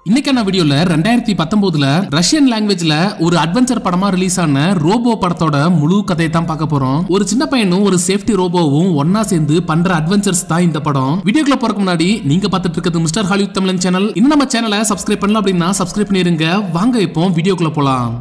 இன்னைக்கான வீடியோல ரெண்டாயிரத்தி பத்தொன்பதுல ரஷ்யன் லாங்குவேஜ்ல ஒரு அட்வென்ச்சர் படமா ரிலீஸ் ஆன ரோபோ படத்தோட முழு கதையை தான் பார்க்க போறோம் ஒரு சின்ன பையனும் ஒரு சேஃப்டி ரோபோவும் ஒன்னா சேர்ந்து பண்ற அட்வென்ச்சர்ஸ் தான் இந்த படம் வீடியோக்குள்ள போறதுக்கு முன்னாடி நீங்க பார்த்துட்டு இருக்கிறது மிஸ்டர் ஹாலிவுட் தமிழன் சேனல் இன்னும் நம்ம சேனலை சப்ஸ்கிரைப் பண்ணல அப்படின்னா சப்ஸ்கிரைப் பண்ணிருங்க வாங்க இப்போ வீடியோக்குள்ள போலாம்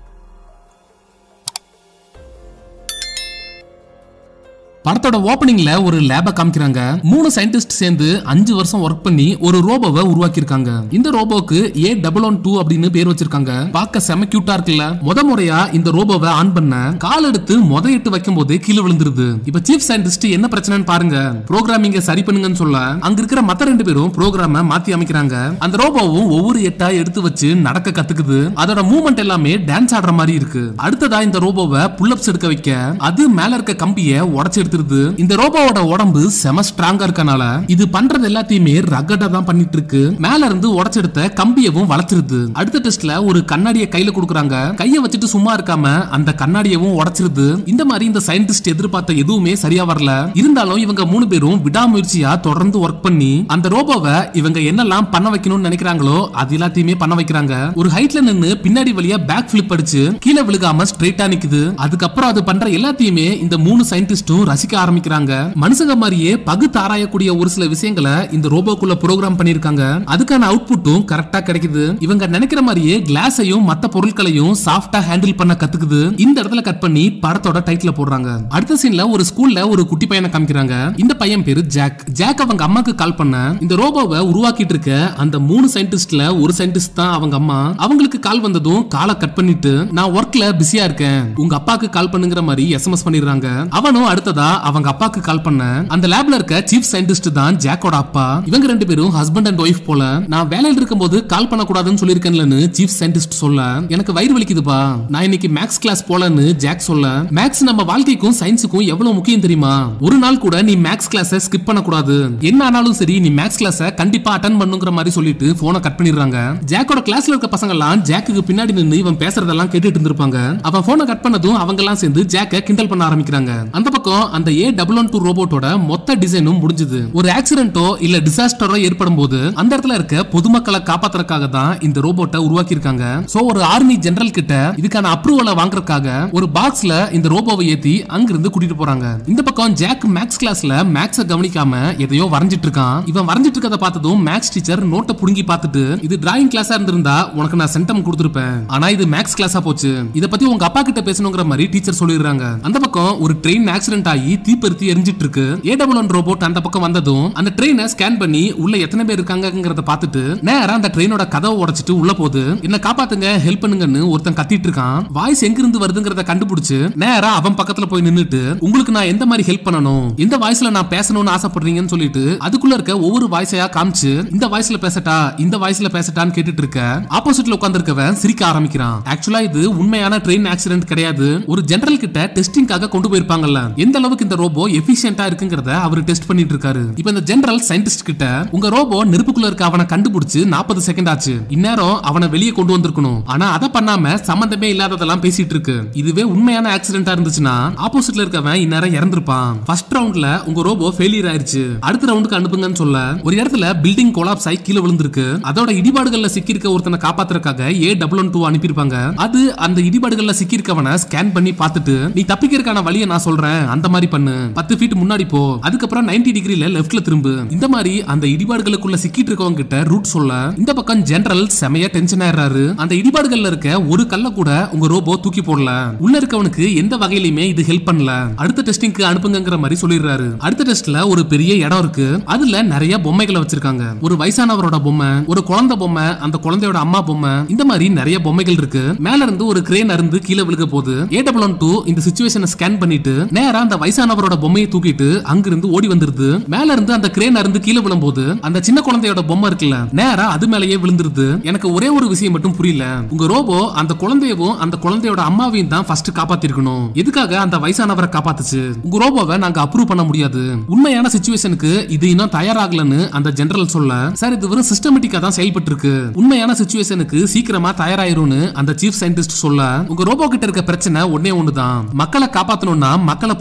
படத்தோட ஓப்பனிங்ல ஒரு லேப காமிக்கிறாங்க மூணு சயின்டிஸ்ட் சேர்ந்து அஞ்சு வருஷம் ஒர்க் பண்ணி ஒரு ரோபோவை உருவாக்கி இருக்காங்க இந்த ரோபோக்கு ஏ டபுள் ஒன் டூ அப்படின்னு பேர் வச்சிருக்காங்க பார்க்க செம கியூட்டா இருக்குல்ல முத முறையா இந்த ரோபோவை ஆன் பண்ண கால் எடுத்து முத எட்டு வைக்கும் போது கீழே விழுந்துருது இப்ப சீஃப் சயின்டிஸ்ட் என்ன பிரச்சனைன்னு பாருங்க ப்ரோக்ராமிங்க சரி பண்ணுங்கன்னு சொல்ல அங்க இருக்கிற மத்த ரெண்டு பேரும் ப்ரோக்ராம மாத்தி அமைக்கிறாங்க அந்த ரோபோவும் ஒவ்வொரு எட்டா எடுத்து வச்சு நடக்க கத்துக்குது அதோட மூவ்மெண்ட் எல்லாமே டான்ஸ் ஆடுற மாதிரி இருக்கு அடுத்ததா இந்த ரோபோவை புல்லப்ஸ் எடுக்க வைக்க அது மேல இருக்க கம்பிய உடச்சு எடுத்துருது இந்த ரோபோவோட உடம்பு செம ஸ்ட்ராங்கா இருக்கனால இது பண்றது எல்லாத்தையுமே ரகடா தான் பண்ணிட்டு இருக்கு மேல இருந்து உடச்செடுத்த கம்பியவும் வளர்ச்சிருது அடுத்த டெஸ்ட்ல ஒரு கண்ணாடியை கையில கொடுக்குறாங்க கைய வச்சுட்டு சும்மா இருக்காம அந்த கண்ணாடியவும் உடைச்சிருது இந்த மாதிரி இந்த சயின்டிஸ்ட் எதிர்பார்த்த எதுவுமே சரியா வரல இருந்தாலும் இவங்க மூணு பேரும் விடாமுயற்சியா தொடர்ந்து ஒர்க் பண்ணி அந்த ரோபோவை இவங்க என்னெல்லாம் பண்ண வைக்கணும்னு நினைக்கிறாங்களோ அது எல்லாத்தையுமே பண்ண வைக்கிறாங்க ஒரு ஹைட்ல நின்னு பின்னாடி வழியா பேக் ஃபிளிப் அடிச்சு கீழே விழுகாம ஸ்ட்ரைட்டா நிக்குது அதுக்கப்புறம் அது பண்ற எல்லாத்தையுமே இந்த மூணு சயின்டிஸ்டும் ரசிக்க ஆரம்பிக்கிறாங்க மனுஷங்க மாதிரியே பகுத்து ஆராயக்கூடிய ஒரு சில விஷயங்களை இந்த ரோபோக்குள்ள ப்ரோக்ராம் பண்ணிருக்காங்க அதுக்கான அவுட்புட்டும் கரெக்டா கிடைக்குது இவங்க நினைக்கிற மாதிரியே கிளாஸையும் மத்த பொருட்களையும் சாஃப்டா ஹேண்டில் பண்ண கத்துக்குது இந்த இடத்துல கட் பண்ணி படத்தோட டைட்டில் போடுறாங்க அடுத்த சீன்ல ஒரு ஸ்கூல்ல ஒரு குட்டி பையனை காமிக்கிறாங்க இந்த பையன் பேரு ஜாக் ஜாக் அவங்க அம்மாக்கு கால் பண்ண இந்த ரோபோவை உருவாக்கிட்டு இருக்க அந்த மூணு சயின்டிஸ்ட்ல ஒரு சயின்டிஸ்ட் தான் அவங்க அம்மா அவங்களுக்கு கால் வந்ததும் காலை கட் பண்ணிட்டு நான் ஒர்க்ல பிஸியா இருக்கேன் உங்க அப்பாக்கு கால் பண்ணுங்கிற மாதிரி எஸ்எம்எஸ் பண்ணிடுறாங்க அவனும் அடுத்ததா அவங்க அப்பாக்கு கால் பண்ண அந்த லேப்ல இருக்க சீஃப் சயின்டிஸ்ட் தான் ஜாக்கோட அப்பா இவங்க ரெண்டு பேரும் ஹஸ்பண்ட் அண்ட் ஒய்ஃப் போல நான் வேலையில இருக்கும்போது கால் பண்ணக்கூடாதுன்னு சொல்லியிருக்கேன்லன்னு சீஃப் சயின்டிஸ்ட் சொல்ல எனக்கு வயிறு வலிக்குதுப்பா நான் இன்னைக்கு மேக்ஸ் கிளாஸ் போலன்னு ஜாக் சொல்ல மேக்ஸ் நம்ம வாழ்க்கைக்கும் சயின்ஸுக்கும் எவ்வளவு முக்கியம் தெரியுமா ஒரு நாள் கூட நீ மேக்ஸ் கிளாஸ ஸ்கிப் பண்ணக்கூடாது என்ன ஆனாலும் சரி நீ மேக்ஸ் கிளாஸ கண்டிப்பா அட்டன் பண்ணுங்கிற மாதிரி சொல்லிட்டு போனை கட் பண்ணிடுறாங்க ஜாக்கோட கிளாஸ்ல இருக்க பசங்க எல்லாம் ஜாக்குக்கு பின்னாடி நின்னு இவன் பேசுறதெல்லாம் கேட்டுட்டு இருந்திருப்பாங்க அவன் போனை கட் பண்ணதும் அவங்க எல்லாம் சேர்ந்து ஜாக்க கிண்டல் பண்ண ஆரம்பிக்கிறாங்க அந்த பக்கம் அந்த ஏ டபுள் ஒன் டூ ரோபோட்டோட மொத்த டிசைனும் முடிஞ்சது ஒரு ஆக்சிடென்ட்டோ இல்ல டிசாஸ்டரோ ஏற்படும் போது அந்த இடத்துல இருக்க பொதுமக்களை காப்பாத்துறதுக்காக தான் இந்த ரோபோட்டை உருவாக்கி இருக்காங்க சோ ஒரு ஆர்மி ஜெனரல் கிட்ட இதுக்கான அப்ரூவலை வாங்குறதுக்காக ஒரு பாக்ஸ்ல இந்த ரோபோவை ஏத்தி அங்கிருந்து கூட்டிட்டு போறாங்க இந்த பக்கம் ஜாக் மேக்ஸ் கிளாஸ்ல மேக்ஸ கவனிக்காம எதையோ வரைஞ்சிட்டு இருக்கான் இவன் வரைஞ்சிட்டு இருக்கத பார்த்ததும் மேக்ஸ் டீச்சர் நோட்டை புடுங்கி பார்த்துட்டு இது டிராயிங் கிளாஸா இருந்திருந்தா உனக்கு நான் சென்டம் கொடுத்துருப்பேன் ஆனா இது மேக்ஸ் கிளாஸா போச்சு இத பத்தி உங்க அப்பா கிட்ட பேசணுங்கிற மாதிரி டீச்சர் சொல்லிடுறாங்க அந்த பக்கம் ஒரு ட்ரெயின் ஆக்சிடென்ட் ஆகி தீப்பெருத்தி எரிஞ்சிட்டு இருக்கு ஏ டபுள் ஒன் ரோபோட் அந்த பக்கம் வந்ததும் அந்த ட்ரெயினை ஸ்கேன் பண்ணி உள்ள எத்தனை பேர் இருக்காங்கிறத பார்த்துட்டு நேரா அந்த ட்ரெயினோட கதவை உடைச்சிட்டு உள்ள போகுது என்ன காப்பாத்துங்க ஹெல்ப் பண்ணுங்கன்னு ஒருத்தன் கத்திட்டு இருக்கான் வாய்ஸ் எங்க இருந்து வருதுங்கிறத கண்டுபிடிச்சு நேரா அவன் பக்கத்துல போய் நின்னுட்டு உங்களுக்கு நான் எந்த மாதிரி ஹெல்ப் பண்ணணும் எந்த வாய்ஸ்ல நான் பேசணும்னு ஆசைப்படுறீங்கன்னு சொல்லிட்டு அதுக்குள்ள இருக்க ஒவ்வொரு வாய்ஸையா காமிச்சு இந்த வாய்ஸ்ல பேசட்டா இந்த வாய்ஸ்ல பேசட்டான்னு கேட்டுட்டு இருக்க ஆப்போசிட்ல உட்கார்ந்திருக்கவன் சிரிக்க ஆரம்பிக்கிறான் ஆக்சுவலா இது உண்மையான ட்ரெயின் ஆக்சிடென்ட் கிடையாது ஒரு ஜெனரல் கிட்ட டெஸ்டிங்காக கொண்டு போயிருப்பாங்கல்ல எந்த அளவுக்கு இந்த ரோபோ எஃபிஷியன்டா இருக்குங்கிறத அவர் டெஸ்ட் பண்ணிட்டு இருக்காரு இப்போ இந்த ஜெனரல் சயின்டிஸ்ட் கிட்ட உங்க ரோபோ நெருப்புக்குள்ள இருக்க அவனை கண்டுபிடிச்சு நாற்பது செகண்ட் ஆச்சு இந்நேரம் அவனை வெளியே கொண்டு வந்திருக்கணும் ஆனா அதை பண்ணாம சம்பந்தமே இல்லாததெல்லாம் பேசிட்டு இருக்கு இதுவே உண்மையான ஆக்சிடென்டா இருந்துச்சுன்னா ஆப்போசிட்ல இருக்கவன் இந்நேரம் இறந்திருப்பான் ஃபர்ஸ்ட் ரவுண்ட்ல உங்க ரோபோ ஃபெயிலியர் ஆயிருச்சு அடுத்த ரவுண்டுக்கு அனுப்புங்கன்னு சொல்ல ஒரு இடத்துல பில்டிங் கொலாப்ஸ் ஆகி கீழே விழுந்திருக்கு அதோட இடிபாடுகள்ல சிக்கியிருக்க ஒருத்தனை காப்பாத்துறதுக்காக ஏ டபுள் ஒன் டூ அனுப்பியிருப்பாங்க அது அந்த இடிபாடுகள்ல சிக்கியிருக்கவனை ஸ்கேன் பண்ணி பார்த்துட்டு நீ தப்பிக்கிறதுக்கான வழியை நான் சொல்றேன் அந்த மாதிரி பண்ணு பத்து ஃபீட் முன்னாடி போ அதுக்கப்புறம் 90 டிகிரில லெஃப்ட்ல திரும்பு இந்த மாதிரி அந்த இடிபாடுகளுக்குள்ள சிக்கிட்டு இருக்கவங்க கிட்ட ரூட் சொல்ல இந்த பக்கம் ஜெனரல் செமையா டென்ஷன் ஆயிடுறாரு அந்த இடிபாடுகள்ல இருக்க ஒரு கல்ல கூட உங்க ரோபோ தூக்கி போடல உள்ள இருக்கவனுக்கு எந்த வகையிலுமே இது ஹெல்ப் பண்ணல அடுத்த டெஸ்டிங்க்கு அனுப்புங்கிற மாதிரி சொல்லிடுறாரு அடுத்த டெஸ்ட்ல ஒரு பெரிய இடம் இருக்கு அதுல நிறைய பொம்மைகளை வச்சிருக்காங்க ஒரு வயசானவரோட பொம்மை ஒரு குழந்தை பொம்மை அந்த குழந்தையோட அம்மா பொம்மை இந்த மாதிரி நிறைய பொம்மைகள் இருக்கு மேல இருந்து ஒரு கிரேன் அருந்து கீழே விழுக போகுது ஏ டபுள் ஒன் டூ இந்த சுச்சுவேஷனை ஸ்கேன் பண்ணிட்டு நேரா அந்த வயசானவரோட பொம்மையை தூக்கிட்டு அங்கிருந்து ஓடி வந்துருது மேல இருந்து அந்த கிரேன் அருந்து கீழே விழும்போது அந்த சின்ன குழந்தையோட பொம்மை இருக்குல்ல நேரா அது மேலேயே விழுந்துருது எனக்கு ஒரே ஒரு விஷயம் மட்டும் புரியல உங்க ரோபோ அந்த குழந்தையவும் அந்த குழந்தையோட அம்மாவையும் தான் ஃபர்ஸ்ட் காப்பாத்திருக்கணும் எதுக்காக அந்த வயசானவரை காப்பாத்துச்சு உங்க ரோபோவை நாங்க அப்ரூவ் பண்ண முடியாது உண்மையான சுச்சுவேஷனுக்கு இது இன்னும் தயாராகலன்னு அந்த ஜெனரல் சொல்ல சார் இது வெறும் சிஸ்டமேட்டிக்கா தான் செயல்பட்டு இருக்கு உண்மையான சுச்சுவேஷனுக்கு சீக்கிரமா தயாராயிரும்னு அந்த சீஃப் சயின்டிஸ்ட் சொல்ல உங்க ரோபோ கிட்ட இருக்க பிரச்சனை ஒன்னே ஒண்ணுதான் மக்களை காப்பாத்தணும்னா மக்களை புரிஞ்சுக்கணும்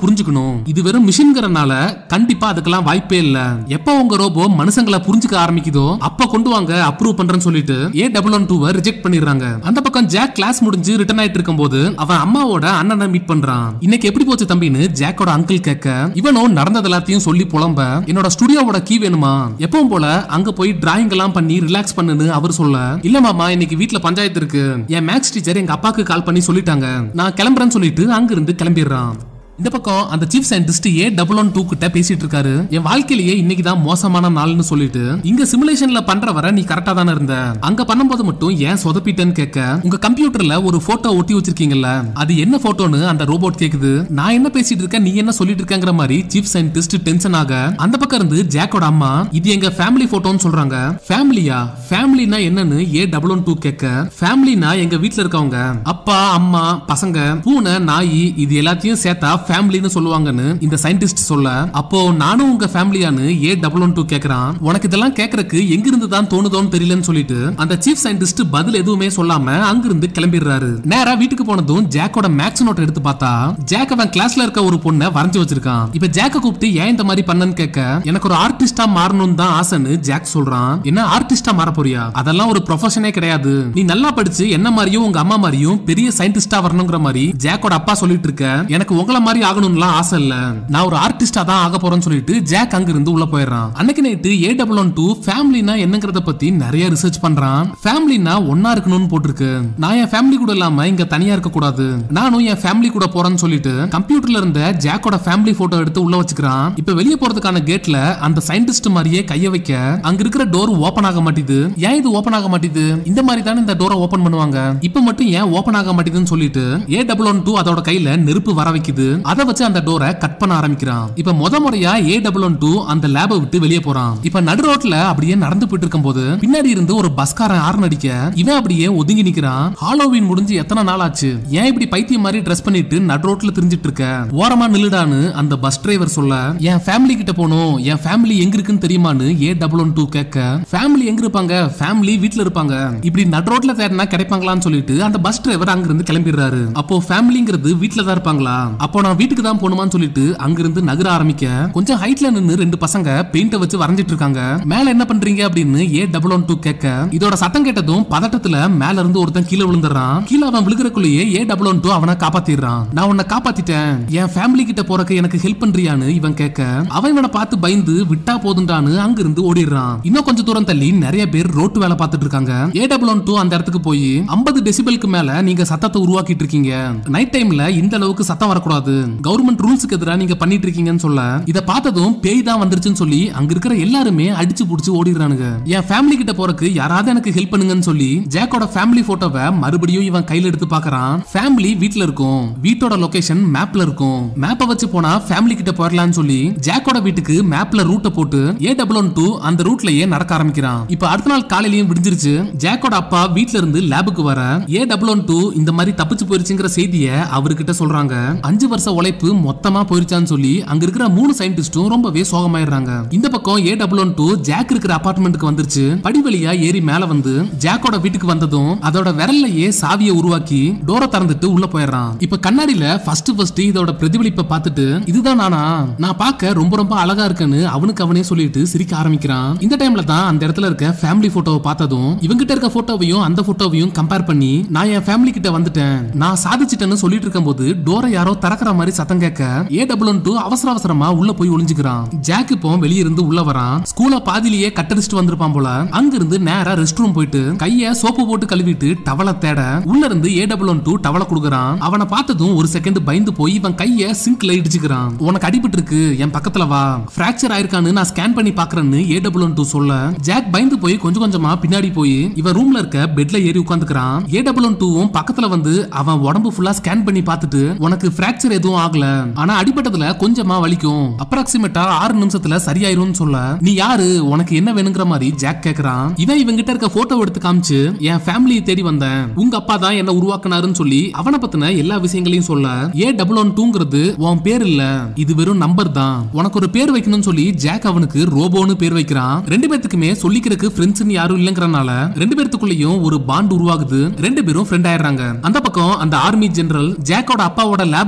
புரிஞ்சுக்கணும் இது வெறும் மிஷின்ங்கிறனால கண்டிப்பா அதுக்கெல்லாம் வாய்ப்பே இல்ல எப்ப உங்க ரோபோ மனுஷங்களை புரிஞ்சுக்க ஆரம்பிக்குதோ அப்ப கொண்டு வாங்க அப்ரூவ் பண்றேன்னு சொல்லிட்டு ஏ டபுள் ஒன் டூவை ரிஜெக்ட் பண்ணிடுறாங்க அந்த பக்கம் ஜாக் கிளாஸ் முடிஞ்சு ரிட்டர்ன் ஆயிட்டு இருக்கும்போது அவன் அம்மாவோட அண்ணனை மீட் பண்றான் இன்னைக்கு எப்படி போச்சு தம்பின்னு ஜாக்கோட அங்கிள் கேட்க இவனும் நடந்தது எல்லாத்தையும் சொல்லி புலம்ப என்னோட ஸ்டுடியோவோட கீ வேணுமா எப்பவும் போல அங்க போய் டிராயிங் எல்லாம் பண்ணி ரிலாக்ஸ் பண்ணுன்னு அவர் சொல்ல இல்ல மாமா இன்னைக்கு வீட்ல பஞ்சாயத்து இருக்கு என் மேக்ஸ் டீச்சர் எங்க அப்பாக்கு கால் பண்ணி சொல்லிட்டாங்க நான் கிளம்புறேன்னு சொல்லிட்டு அங்க இருந்து கிளம்பிடுறான் இந்த பக்கம் அந்த chief scientist A double one two கிட்ட பேசிட்டு இருக்காரு என் வாழ்க்கையிலேயே இன்னைக்கு தான் மோசமான நாள்னு சொல்லிட்டு இங்க சிமுலேஷன்ல பண்ற வர நீ கரெக்டா தானே இருந்த அங்க பண்ணும்போது மட்டும் ஏன் சொதப்பிட்டேன்னு கேட்க உங்க கம்ப்யூட்டர்ல ஒரு போட்டோ ஒட்டி வச்சிருக்கீங்கல்ல அது என்ன போட்டோன்னு அந்த ரோபோட் கேக்குது நான் என்ன பேசிட்டு இருக்கேன் நீ என்ன சொல்லிட்டு இருக்கங்கிற மாதிரி சீஃப் சயின்டிஸ்ட் டென்ஷன் ஆக அந்த பக்கம் இருந்து ஜாக்கோட அம்மா இது எங்க ஃபேமிலி போட்டோன்னு சொல்றாங்க ஃபேமிலியா ஃபேமிலினா என்னன்னு ஏ டபுள் ஒன் டூ கேட்க ஃபேமிலினா எங்க வீட்ல இருக்கவங்க அப்பா அம்மா பசங்க பூனை நாய் இது எல்லாத்தையும் சேர்த்தா ஃபேமிலின்னு சொல்லுவாங்கன்னு இந்த சயின்டிஸ்ட் சொல்ல அப்போ நானும் உங்க ஃபேமிலியான்னு ஏ டபுள் ஒன் டூ கேக்குறான் உனக்கு இதெல்லாம் கேக்குறதுக்கு எங்கிருந்து தான் தோணுதோன்னு தெரியலன்னு சொல்லிட்டு அந்த சீஃப் சயின்டிஸ்ட் பதில் எதுவுமே சொல்லாம அங்கிருந்து கிளம்பிடுறாரு நேரா வீட்டுக்கு போனதும் ஜாக்கோட மேக்ஸ் நோட் எடுத்து பார்த்தா ஜாக் அவன் கிளாஸ்ல இருக்க ஒரு பொண்ணை வரைஞ்சு வச்சிருக்கான் இப்ப ஜாக்க கூப்பிட்டு ஏன் இந்த மாதிரி பண்ணன்னு கேட்க எனக்கு ஒரு ஆர்டிஸ்டா மாறணும்னு தான் ஆசைன்னு ஜாக் சொல்றான் என்ன ஆர்டிஸ்டா மாற போறியா அதெல்லாம் ஒரு ப்ரொஃபஷனே கிடையாது நீ நல்லா படிச்சு என்ன மாதிரியும் உங்க அம்மா மாதிரியும் பெரிய சயின்டிஸ்டா வரணுங்கிற மாதிரி ஜாக்கோட அப்பா சொல்லிட்டு இருக்க எனக்கு உங்கள மாதிரி ஆகணும்லாம் ஆசை இல்ல நான் ஒரு ஆர்டிஸ்டா தான் ஆக போறேன்னு சொல்லிட்டு ஜாக் அங்க இருந்து உள்ள போயிடுறான் அன்னைக்கு night A double one two ஃபேமிலினா என்னங்கறத பத்தி நிறைய ரிசர்ச் பண்றான் ஃபேமிலினா ஒன்னா இருக்கணும்னு போட்டிருக்கு நான் என் ஃபேமிலி கூட இல்லாம இங்க தனியா இருக்க கூடாது நானும் என் ஃபேமிலி கூட போறேன்னு சொல்லிட்டு கம்ப்யூட்டர்ல இருந்த ஜாக்கோட ஃபேமிலி போட்டோ எடுத்து உள்ள வச்சுக்கிறான் இப்ப வெளியே போறதுக்கான கேட்ல அந்த சயின்டிஸ்ட் மாதிரியே கைய வைக்க அங்க இருக்கிற டோர் ஓபன் ஆக மாட்டேது ஏன் இது ஓபன் ஆக மாட்டேது இந்த மாதிரி தானே இந்த டோரை ஓபன் பண்ணுவாங்க இப்ப மட்டும் ஏன் ஓபன் ஆக மாட்டேதுன்னு சொல்லிட்டு ஏ டபுள் ஒன் டூ அதோட கையில நெருப்பு வர வைக்குது அதை வச்சு அந்த டோரை கட் பண்ண ஆரம்பிக்கிறான் இப்ப முத முறையா ஏ டபுள் ஒன் டூ அந்த லேபை விட்டு வெளியே போறான் இப்ப நடு ரோட்ல அப்படியே நடந்து போயிட்டு இருக்கும்போது பின்னாடி இருந்து ஒரு பஸ்காரன் ஆர்ன் அடிக்க இவன் அப்படியே ஒதுங்கி நிக்கிறான் ஹாலோவின் முடிஞ்சு எத்தனை நாள் ஆச்சு ஏன் இப்படி பைத்தியம் மாதிரி ட்ரெஸ் பண்ணிட்டு நடு ரோட்ல திரிஞ்சிட்டு இருக்க ஓரமா நில்லுடான்னு அந்த பஸ் டிரைவர் சொல்ல என் ஃபேமிலி கிட்ட போகணும் என் ஃபேமிலி எங்க இருக்குன்னு தெரியுமான்னு ஏ டபுள் ஒன் டூ கேட்க ஃபேமிலி எங்க இருப்பாங்க ஃபேமிலி வீட்ல இருப்பாங்க இப்படி நடு ரோட்ல தேடினா கிடைப்பாங்களான்னு சொல்லிட்டு அந்த பஸ் டிரைவர் அங்க இருந்து கிளம்பிடுறாரு அப்போ ஃபேமிலிங்கிறது வீட்ல தான் இருப்பாங்களா அப்போ நான் வீட்டுக்கு தான் போகணுமான்னு சொல்லிட்டு அங்கிருந்து நகர ஆரம்பிக்க கொஞ்சம் ஹைட்ல நின்னு ரெண்டு பசங்க பெயிண்ட வச்சு வரைஞ்சிட்டு இருக்காங்க மேல என்ன பண்றீங்க அப்படின்னு ஏ டபுள் ஒன் டூ கேட்க இதோட சத்தம் கேட்டதும் பதட்டத்துல மேல இருந்து ஒருத்தன் கீழே விழுந்துடுறான் கீழே அவன் விழுகிறக்குள்ளேயே ஏ டபுள் ஒன் டூ அவனை காப்பாத்திடுறான் நான் உன்னை காப்பாத்திட்டேன் என் ஃபேமிலி கிட்ட போறக்கு எனக்கு ஹெல்ப் பண்றியான்னு இவன் கேட்க அவன் இவனை பார்த்து பயந்து விட்டா போதுண்டான்னு அங்கிருந்து ஓடிடுறான் இன்னும் கொஞ்சம் தூரம் தள்ளி நிறைய பேர் ரோட்டு வேலை பார்த்துட்டு இருக்காங்க ஏ டபுள் ஒன் டூ அந்த இடத்துக்கு போய் ஐம்பது டெசிபலுக்கு மேல நீங்க சத்தத்தை உருவாக்கிட்டு இருக்கீங்க நைட் டைம்ல இந்த அளவுக்கு சத்தம் வரக்கூடாது கவர்மெண்ட் ரூல்ஸுக்கு எதிராக நீங்க பண்ணிட்டு இருக்கீங்கன்னு சொல்ல இத பார்த்ததும் பேய் தான் வந்துருச்சுன்னு சொல்லி அங்க இருக்கிற எல்லாருமே அடிச்சு புடிச்சு ஓடிடுறானுங்க என் ஃபேமிலி கிட்ட போறக்கு யாராவது எனக்கு ஹெல்ப் பண்ணுங்கன்னு சொல்லி ஜாக்கோட ஃபேமிலி போட்டோவை மறுபடியும் இவன் கையில எடுத்து பார்க்கறான் ஃபேமிலி வீட்ல இருக்கும் வீட்டோட லொகேஷன் மேப்ல இருக்கும் மேப்பை வச்சு போனா ஃபேமிலி கிட்ட போயிடலாம்னு சொல்லி ஜாக்கோட வீட்டுக்கு மேப்ல ரூட்டை போட்டு ஏ டபுள் ஒன் டூ அந்த ரூட்லயே நடக்க ஆரம்பிக்கிறான் இப்ப அடுத்த நாள் காலையிலயும் விடிஞ்சிருச்சு ஜாக்கோட அப்பா வீட்ல இருந்து லேபுக்கு வர ஏ டபுள் ஒன் டூ இந்த மாதிரி தப்பிச்சு போயிருச்சுங்கிற செய்திய அவர்கிட்ட சொல்றாங்க அஞ்சு வருஷ உழைப்பு மொத்தமா போயிருச்சான்னு சொல்லி அங்க இருக்கிற மூணு சயின்டிஸ்டும் ரொம்பவே சோகமாயிடுறாங்க இந்த பக்கம் A double one two Jack இருக்கிற அபார்ட்மெண்ட்டுக்கு வந்துருச்சு படி வழியா ஏறி மேல வந்து ஜாக்கோட வீட்டுக்கு வந்ததும் அதோட விரல்லையே சாவியை உருவாக்கி டோரை திறந்துட்டு உள்ள போயிடுறான் இப்ப கண்ணாடியில ஃபர்ஸ்ட் ஃபர்ஸ்ட் இதோட பிரதிபலிப்பை பார்த்துட்டு இதுதான் நானா நான் பார்க்க ரொம்ப ரொம்ப அழகா இருக்கேன்னு அவனுக்கு அவனே சொல்லிட்டு சிரிக்க ஆரம்பிக்கிறான் இந்த டைம்ல தான் அந்த இடத்துல இருக்க ஃபேமிலி போட்டோவை பார்த்ததும் இவங்கிட்ட இருக்க போட்டோவையும் அந்த போட்டோவையும் கம்பேர் பண்ணி நான் என் ஃபேமிலி கிட்ட வந்துட்டேன் நான் சாதிச்சிட்டேன்னு சொல்லிட்டு இருக்கும்போது டோரை யாரோ திறக்கிற மாதிரி சத்தம் கேட்க ஏ டபுள் ஒன் டூ அவசர அவசரமா உள்ள போய் ஒளிஞ்சுக்கிறான் ஜாக் இப்போ வெளிய இருந்து உள்ள வரான் ஸ்கூல பாதியிலேயே கட்டடிச்சிட்டு வந்திருப்பான் போல அங்க இருந்து நேரா ரெஸ்ட் ரூம் போயிட்டு கைய சோப்பு போட்டு கழுவிட்டு டவலை தேட உள்ள இருந்து ஏ டபுள் ஒன் டூ டவலை கொடுக்குறான் அவனை பார்த்ததும் ஒரு செகண்ட் பயந்து போய் இவன் கைய சிங்க்ல இடிச்சுக்கிறான் உனக்கு அடிபட்டு இருக்கு என் பக்கத்துல வா பிராக்சர் ஆயிருக்கான்னு நான் ஸ்கேன் பண்ணி பாக்குறேன்னு ஏ டபுள் ஒன் டூ சொல்ல ஜாக் பயந்து போய் கொஞ்சம் கொஞ்சமா பின்னாடி போய் இவன் ரூம்ல இருக்க பெட்ல ஏறி உட்காந்துக்கிறான் ஏ டபுள் ஒன் டூவும் பக்கத்துல வந்து அவன் உடம்பு ஃபுல்லா ஸ்கேன் பண்ணி பார்த்துட்டு உனக்கு பிராக்சர் எதுவும் ஆகல ஆனா அடிபட்டதுல கொஞ்சமா வலிக்கும் அப்ராக்சிமேட்டா ஆறு நிமிஷத்துல சரியாயிரும்னு சொல்ல நீ யாரு உனக்கு என்ன வேணுங்கிற மாதிரி ஜாக் கேக்குறான் இவன் இவங்கிட்ட இருக்க போட்டோ எடுத்து காமிச்சு என் ஃபேமிலியை தேடி வந்தேன் உங்க அப்பா தான் என்ன உருவாக்குனாருன்னு சொல்லி அவனை பத்தின எல்லா விஷயங்களையும் சொல்ல ஏ டபுள் ஒன் டூங்கிறது உன் பேர் இல்ல இது வெறும் நம்பர் தான் உனக்கு ஒரு பேர் வைக்கணும்னு சொல்லி ஜாக் அவனுக்கு ரோபோன்னு பேர் வைக்கிறான் ரெண்டு பேத்துக்குமே சொல்லிக்கிறதுக்கு ஃப்ரெண்ட்ஸ்னு யாரும் இல்லங்கறனால ரெண்டு பேத்துக்குள்ளேயும் ஒரு பாண்ட் உருவாகுது ரெண்டு பேரும் ஃப்ரெண்ட் ஆயிடுறாங்க அந்த பக்கம் அந்த ஆர்மி ஜெனரல் ஜாக்கோட அப்பாவோட லேபுக்கு வந்து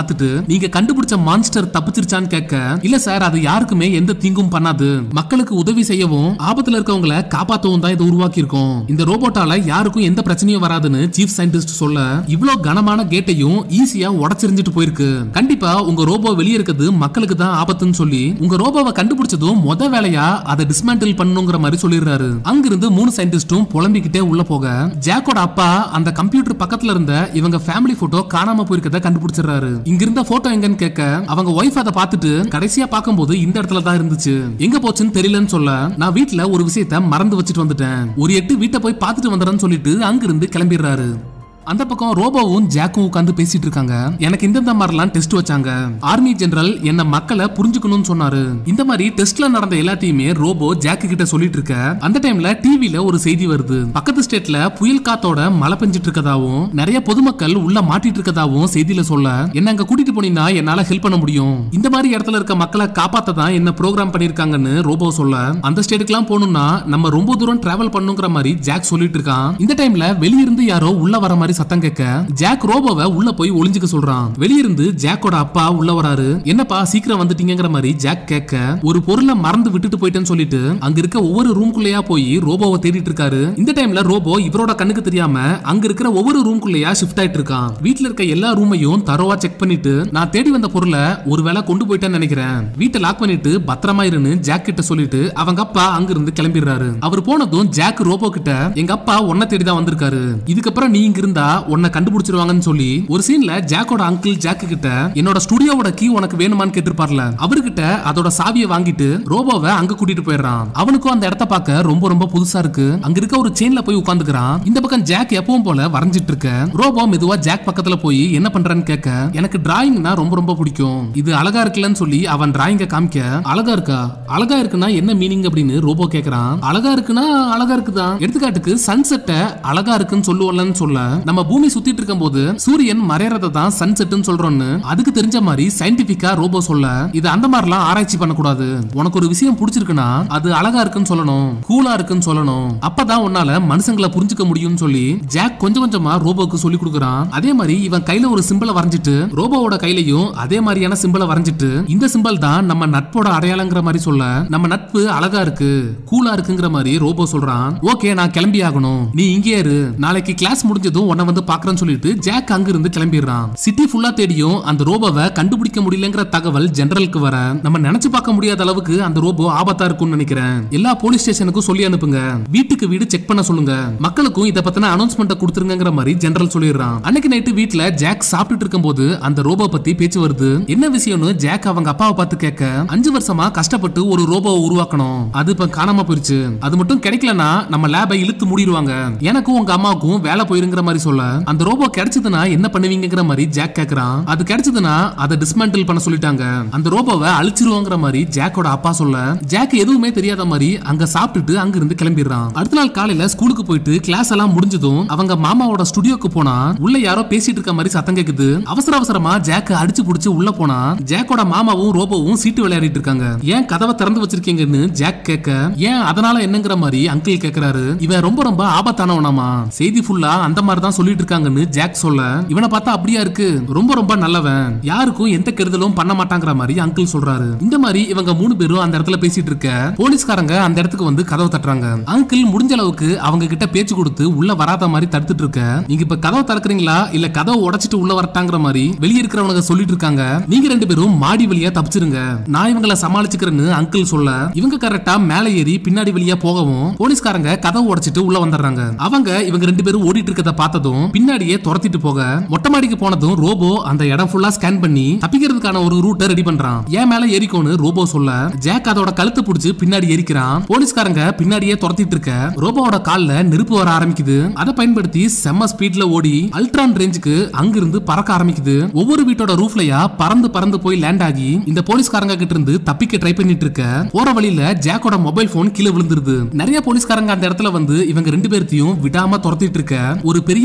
பார்த்துட்டு நீங்க கண்டுபிடிச்ச மான்ஸ்டர் தப்பிச்சிருச்சான்னு கேட்க இல்ல சார் அது யாருக்குமே எந்த தீங்கும் பண்ணாது மக்களுக்கு உதவி செய்யவும் ஆபத்துல இருக்கவங்கள காப்பாத்தவும் தான் இதை உருவாக்கி இருக்கோம் இந்த ரோபோட்டால யாருக்கும் எந்த பிரச்சனையும் வராதுன்னு சீஃப் சயின்டிஸ்ட் சொல்ல இவ்ளோ கனமான கேட்டையும் ஈஸியா உடச்சிருந்துட்டு போயிருக்கு கண்டிப்பா உங்க ரோபோ வெளியே இருக்குது மக்களுக்கு தான் ஆபத்துன்னு சொல்லி உங்க ரோபோவை கண்டுபிடிச்சதும் முத வேலையா அதை டிஸ்மேண்டில் பண்ணுங்கிற மாதிரி சொல்லிடுறாரு அங்கிருந்து மூணு சயின்டிஸ்டும் புலம்பிக்கிட்டே உள்ள போக ஜாக்கோட அப்பா அந்த கம்ப்யூட்டர் பக்கத்துல இருந்த இவங்க ஃபேமிலி போட்டோ காணாம போயிருக்கத கண்டுபிடிச்சிடுறாரு இங்க இருந்த போட்டோ எங்கன்னு கேட்க அவங்க ஒய்ஃப் அதை பார்த்துட்டு கடைசியா பார்க்கும்போது இந்த இடத்துல தான் இருந்துச்சு எங்க போச்சுன்னு தெரியலன்னு சொல்ல நான் வீட்ல ஒரு விஷயத்த மறந்து வச்சுட்டு வந்துட்டேன் ஒரு எட்டு வீட்டை போய் பார்த்துட்டு வந்துடுறேன்னு சொல்லிட்டு அங்கிருந்து கிளம்பிடுறாரு அந்த பக்கம் ரோபோவும் ஜாக்கும் உட்காந்து பேசிட்டு இருக்காங்க எனக்கு இந்த மாதிரிலாம் டெஸ்ட் வச்சாங்க ஆர்மி ஜெனரல் என்ன மக்களை புரிஞ்சுக்கணும்னு சொன்னாரு இந்த மாதிரி டெஸ்ட்ல நடந்த எல்லாத்தையுமே ரோபோ ஜாக்கு கிட்ட சொல்லிட்டு இருக்க அந்த டைம்ல டிவில ஒரு செய்தி வருது பக்கத்து ஸ்டேட்ல புயல் காத்தோட மழை பெஞ்சிட்டு இருக்கதாவும் நிறைய பொதுமக்கள் உள்ள மாட்டிட்டு இருக்கதாவும் செய்தியில சொல்ல என்ன அங்க கூட்டிட்டு போனீங்கன்னா என்னால ஹெல்ப் பண்ண முடியும் இந்த மாதிரி இடத்துல இருக்க மக்களை காப்பாத்த தான் என்ன ப்ரோக்ராம் பண்ணிருக்காங்கன்னு ரோபோ சொல்ல அந்த ஸ்டேட்டுக்குலாம் போகணும்னா நம்ம ரொம்ப தூரம் டிராவல் பண்ணுங்கிற மாதிரி ஜாக் சொல்லிட்டு இருக்கான் இந்த டைம்ல வெளியிருந்து யாரோ உள்ள வர மாதிரி சத்தம் கேட்க ஜாக் ரோபோவை உள்ள போய் ஒளிஞ்சுக்க சொல்றான் வெளியிருந்து ஜாக்கோட அப்பா உள்ள வராரு என்னப்பா சீக்கிரம் வந்துட்டீங்கங்கிற மாதிரி ஜாக் கேட்க ஒரு பொருளை மறந்து விட்டுட்டு போயிட்டேன்னு சொல்லிட்டு அங்க இருக்க ஒவ்வொரு ரூம்குள்ளேயா போய் ரோபோவை தேடிட்டு இருக்காரு இந்த டைம்ல ரோபோ இவரோட கண்ணுக்கு தெரியாம அங்க இருக்கிற ஒவ்வொரு ரூம்குள்ளேயா ஷிஃப்ட் ஆயிட்டு இருக்கான் வீட்ல இருக்க எல்லா ரூமையும் தரோவா செக் பண்ணிட்டு நான் தேடி வந்த பொருளை ஒருவேளை கொண்டு போயிட்டேன்னு நினைக்கிறேன் வீட்டை லாக் பண்ணிட்டு பத்திரமா இருன்னு ஜாக் கிட்ட சொல்லிட்டு அவங்க அப்பா அங்கிருந்து கிளம்பிடுறாரு அவர் போனதும் ஜாக் ரோபோ கிட்ட எங்க அப்பா உன்னை தேடி தான் வந்திருக்காரு இதுக்கப்புறம் நீ இங்க இருந்தா உன்னை கண்டுபிடிச்சிருவாங்கன்னு சொல்லி ஒரு சீன்ல ஜாக்கோட அங்கிள் ஜாக்கு கிட்ட என்னோட ஸ்டுடியோவோட கீ உனக்கு வேணுமான்னு கேட்டிருப்பார்ல அவர்கிட்ட அதோட சாவியை வாங்கிட்டு ரோபோவை அங்க கூட்டிட்டு போயிடுறான் அவனுக்கும் அந்த இடத்த பார்க்க ரொம்ப ரொம்ப புதுசா இருக்கு அங்க இருக்க ஒரு செயின்ல போய் உட்காந்துக்கிறான் இந்த பக்கம் ஜாக் எப்பவும் போல வரைஞ்சிட்டு இருக்க ரோபோ மெதுவா ஜாக் பக்கத்துல போய் என்ன பண்றேன்னு கேட்க எனக்கு டிராயிங்னா ரொம்ப ரொம்ப பிடிக்கும் இது அழகா இருக்குல்லன்னு சொல்லி அவன் டிராயிங்க காமிக்க அழகா இருக்கா அழகா இருக்குன்னா என்ன மீனிங் அப்படின்னு ரோபோ கேக்குறான் அழகா இருக்குன்னா அழகா இருக்குதான் எடுத்துக்காட்டுக்கு சன்செட்டை அழகா இருக்குன்னு சொல்லுவோம்லன்னு சொல்ல நம்ம பூமி சுத்திட்டு இருக்கும்போது சூரியன் மறையறத தான் சன்செட்னு சொல்றோம்னு அதுக்கு தெரிஞ்ச மாதிரி சயின்டிபிக்கா ரோபோ சொல்ல இது அந்த மாதிரிலாம் ஆராய்ச்சி பண்ணக்கூடாது உனக்கு ஒரு விஷயம் பிடிச்சிருக்குன்னா அது அழகா இருக்குன்னு சொல்லணும் கூலா இருக்குன்னு சொல்லணும் அப்பதான் உன்னால மனுஷங்களை புரிஞ்சுக்க முடியும்னு சொல்லி ஜாக் கொஞ்சம் கொஞ்சமா ரோபோக்கு சொல்லி கொடுக்குறான் அதே மாதிரி இவன் கையில ஒரு சிம்பிளை வரைஞ்சிட்டு ரோபோவோட கையிலயும் அதே மாதிரியான சிம்பிளை வரைஞ்சிட்டு இந்த சிம்பிள் தான் நம்ம நட்போட அடையாளங்கிற மாதிரி சொல்ல நம்ம நட்பு அழகா இருக்கு கூலா இருக்குங்கிற மாதிரி ரோபோ சொல்றான் ஓகே நான் கிளம்பி ஆகணும் நீ இங்கே இரு நாளைக்கு கிளாஸ் முடிஞ்சதும் உன்னை வந்து பாக்குறேன்னு சொல்லிட்டு ஜாக் அங்க இருந்து கிளம்பிடுறான் சிட்டி ஃபுல்லா தேடியும் அந்த ரோபோவை கண்டுபிடிக்க முடியலங்கிற தகவல் ஜெனரலுக்கு வர நம்ம நினைச்சு பார்க்க முடியாத அளவுக்கு அந்த ரோபோ ஆபத்தா இருக்கும்னு நினைக்கிறேன் எல்லா போலீஸ் ஸ்டேஷனுக்கும் சொல்லி அனுப்புங்க வீட்டுக்கு வீடு செக் பண்ண சொல்லுங்க மக்களுக்கும் இத பத்தின அனௌன்ஸ்மெண்ட் கொடுத்துருங்கிற மாதிரி ஜெனரல் சொல்லிடுறான் அன்னைக்கு நைட்டு வீட்ல ஜாக் சாப்பிட்டுட்டு இருக்கும்போது அந்த ரோபோ பத்தி பேச்சு வருது என்ன விஷயம்னு ஜாக் அவங்க அப்பாவை பார்த்து கேட்க அஞ்சு வருஷமா கஷ்டப்பட்டு ஒரு ரோபோவை உருவாக்கணும் அது இப்ப காணாம போயிருச்சு அது மட்டும் கிடைக்கலனா நம்ம லேபை இழுத்து மூடிடுவாங்க எனக்கும் உங்க அம்மாவுக்கும் வேலை போயிருங்கிற மாதிரி சொல்ல அந்த ரோபோ கிடைச்சதுன்னா என்ன பண்ணுவீங்கிற மாதிரி ஜாக் கேக்குறான் அது கிடைச்சதுன்னா அதை டிஸ்மேண்டில் பண்ண சொல்லிட்டாங்க அந்த ரோபோவை அழிச்சிருவோங்கிற மாதிரி ஜாக்கோட அப்பா சொல்ல ஜாக் எதுவுமே தெரியாத மாதிரி அங்க சாப்பிட்டுட்டு அங்க இருந்து கிளம்பிடுறான் அடுத்த நாள் காலையில ஸ்கூலுக்கு போயிட்டு கிளாஸ் எல்லாம் முடிஞ்சதும் அவங்க மாமாவோட ஸ்டுடியோக்கு போனா உள்ள யாரோ பேசிட்டு இருக்க மாதிரி சத்தம் கேக்குது அவசர அவசரமா ஜாக்க அடிச்சு புடிச்சு உள்ள போனா ஜாக்கோட மாமாவும் ரோபோவும் சீட்டு விளையாடிட்டு இருக்காங்க ஏன் கதவை திறந்து வச்சிருக்கீங்கன்னு ஜாக் கேட்க ஏன் அதனால என்னங்கிற மாதிரி அங்கிள் கேக்குறாரு இவன் ரொம்ப ரொம்ப ஆபத்தானவனாமா செய்தி ஃபுல்லா அந்த மாதிரி தான் சொல்லிட்டு இருக்காங்கன்னு ஜாக் சொல்ல இவனை பார்த்தா அப்படியா இருக்கு ரொம்ப ரொம்ப நல்லவன் யாருக்கும் எந்த கெடுதலும் பண்ண மாட்டாங்கிற மாதிரி அங்கிள் சொல்றாரு இந்த மாதிரி இவங்க மூணு பேரும் அந்த இடத்துல பேசிட்டு இருக்க போலீஸ்காரங்க அந்த இடத்துக்கு வந்து கதவை தட்டுறாங்க அங்கிள் முடிஞ்ச அளவுக்கு அவங்க கிட்ட பேச்சு கொடுத்து உள்ள வராத மாதிரி தடுத்துட்டு இருக்க நீங்க இப்ப கதவை திறக்கறீங்களா இல்ல கதவை உடைச்சிட்டு உள்ள வரட்டாங்கிற மாதிரி வெளியே இருக்கிறவங்க சொல்லிட்டு இருக்காங்க நீங்க ரெண்டு பேரும் மாடி வழியா தப்பிச்சிருங்க நான் இவங்கள சமாளிச்சுக்கிறேன்னு அங்கிள் சொல்ல இவங்க கரெக்டா மேலே ஏறி பின்னாடி வழியா போகவும் போலீஸ்காரங்க கதவை உடைச்சிட்டு உள்ள வந்துடுறாங்க அவங்க இவங்க ரெண்டு பேரும் ஓடிட்டு இருக்கத பார்த்ததும் பின்னாடியே துரத்திட்டு போக மொட்டை மாடிக்கு போனதும் ரோபோ அந்த இடம் ஃபுல்லா ஸ்கேன் பண்ணி தப்பிக்கிறதுக்கான ஒரு ரூட்டை ரெடி பண்றான் ஏன் மேல ஏறிக்கோன்னு ரோபோ சொல்ல ஜாக் அதோட கழுத்து பிடிச்சு பின்னாடி ஏறிக்கிறான் போலீஸ்காரங்க பின்னாடியே துரத்திட்டு இருக்க ரோபோவோட கால்ல நெருப்பு வர ஆரம்பிக்குது அதை பயன்படுத்தி செம்ம ஸ்பீட்ல ஓடி அல்ட்ரான் ரேஞ்சுக்கு அங்கிருந்து பறக்க ஆரம்பிக்குது ஒவ்வொரு வீட்டோட ரூஃப்லயா பறந்து பறந்து போய் லேண்ட் ஆகி இந்த போலீஸ்காரங்க கிட்ட இருந்து தப்பிக்க ட்ரை பண்ணிட்டு இருக்க போற வழியில ஜாக்கோட மொபைல் போன் கீழே விழுந்துருது நிறைய போலீஸ்காரங்க அந்த இடத்துல வந்து இவங்க ரெண்டு பேர்த்தையும் விடாம துரத்திட்டு இருக்க ஒரு பெரிய